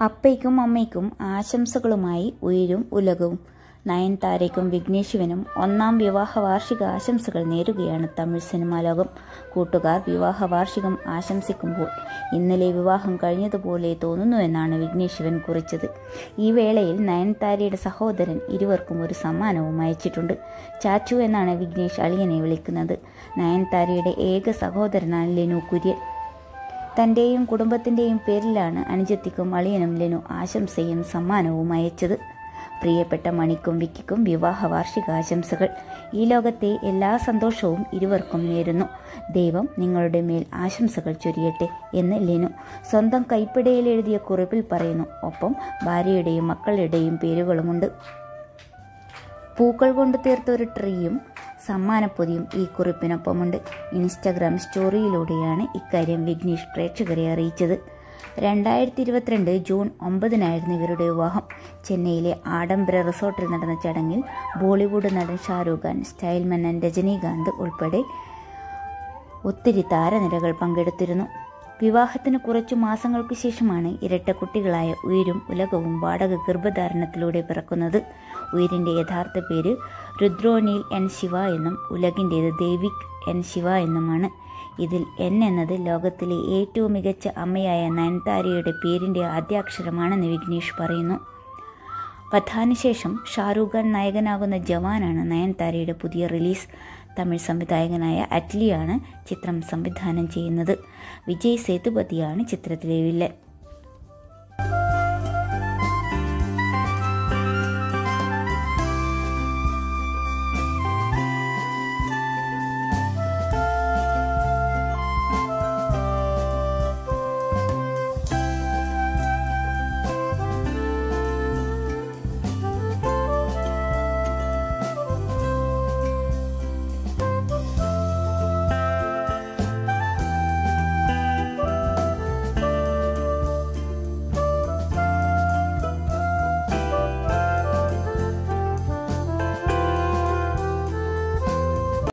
അപ്പയ്ക്കും അമ്മയ്ക്കും ആശംസകളുമായി ഉയരും ഉലകവും നയൻതാരയ്ക്കും വിഘ്നേശുവിനും ഒന്നാം വിവാഹ വാർഷിക ആശംസകൾ നേരുകയാണ് തമിഴ് സിനിമാ ലോകം കൂട്ടുകാർ വിവാഹ വാർഷികം ആശംസിക്കുമ്പോൾ ഇന്നലെ വിവാഹം കഴിഞ്ഞതുപോലെ തോന്നുന്നുവെന്നാണ് വിഘ്നേശുവൻ കുറിച്ചത് ഈ വേളയിൽ നയൻതാരയുടെ സഹോദരൻ ഇരുവർക്കും ഒരു സമ്മാനവും അയച്ചിട്ടുണ്ട് ചാച്ചു എന്നാണ് വിഘ്നേഷ് അളിയനെ വിളിക്കുന്നത് നയൻതാരയുടെ ഏക സഹോദരനാണ് ലെനു കുര്യൻ തൻ്റെയും കുടുംബത്തിൻ്റെയും പേരിലാണ് അനുജത്തിക്കും അളിയനും ലെനു ആശംസയും സമ്മാനവും അയച്ചത് പ്രിയപ്പെട്ട മണിക്കും വിക്കിക്കും വിവാഹ വാർഷികാശംസകൾ ഈ ലോകത്തെ എല്ലാ സന്തോഷവും ഇരുവർക്കും നേരുന്നു ദൈവം നിങ്ങളുടെ മേൽ ആശംസകൾ ചൊരിയട്ടെ എന്ന് ലെനു സ്വന്തം കൈപ്പിടയിൽ എഴുതിയ കുറിപ്പിൽ പറയുന്നു ഒപ്പം ഭാര്യയുടെയും മക്കളുടെയും പേരുകളുമുണ്ട് പൂക്കൾ കൊണ്ട് തീർത്ത ഒരു ട്രീയും സമ്മാനപ്പൊതിയും ഈ കുറിപ്പിനൊപ്പമുണ്ട് ഇൻസ്റ്റഗ്രാം സ്റ്റോറിയിലൂടെയാണ് ഇക്കാര്യം വിഘ്നേഷ് പ്രേക്ഷകരെ അറിയിച്ചത് രണ്ടായിരത്തി ഇരുപത്തിരണ്ട് ജൂൺ ഒമ്പതിനായിരുന്നു ഇവരുടെ വിവാഹം ചെന്നൈയിലെ ആഡംബര റിസോർട്ടിൽ നടന്ന ചടങ്ങിൽ ബോളിവുഡ് നടൻ ഷാരൂഖ് ഖാൻ സ്റ്റൈൽ മന്നൻ രജനീകാന്ത് ഉൾപ്പെടെ ഒത്തിരി താരനിരകൾ പങ്കെടുത്തിരുന്നു വിവാഹത്തിന് കുറച്ചു മാസങ്ങൾക്ക് ശേഷമാണ് ഇരട്ട കുട്ടികളായ ഉയരും ഉലകവും വാടക ഗർഭധാരണത്തിലൂടെ പിറക്കുന്നത് ഉയരിൻ്റെ യഥാർത്ഥ പേര് രുദ്രോണീൽ എൻ ശിവ എന്നും ഉലകിൻ്റേത് ദേവിക് എൻ ശിവ എന്നുമാണ് ഇതിൽ എൻ എന്നത് ലോകത്തിലെ ഏറ്റവും മികച്ച അമ്മയായ നയൻതാരയുടെ പേരിൻ്റെ ആദ്യാക്ഷരമാണെന്ന് വിഘ്നേഷ് പറയുന്നു പഥാന് ശേഷം ഷാരൂഖ് ഖാൻ നായകനാകുന്ന ജവാനാണ് നയൻതാരയുടെ പുതിയ റിലീസ് തമിഴ് സംവിധായകനായ അറ്റ്ലിയാണ് ചിത്രം സംവിധാനം ചെയ്യുന്നത് വിജയ് സേതുപതിയാണ് ചിത്രത്തിലെ വില്ലൻ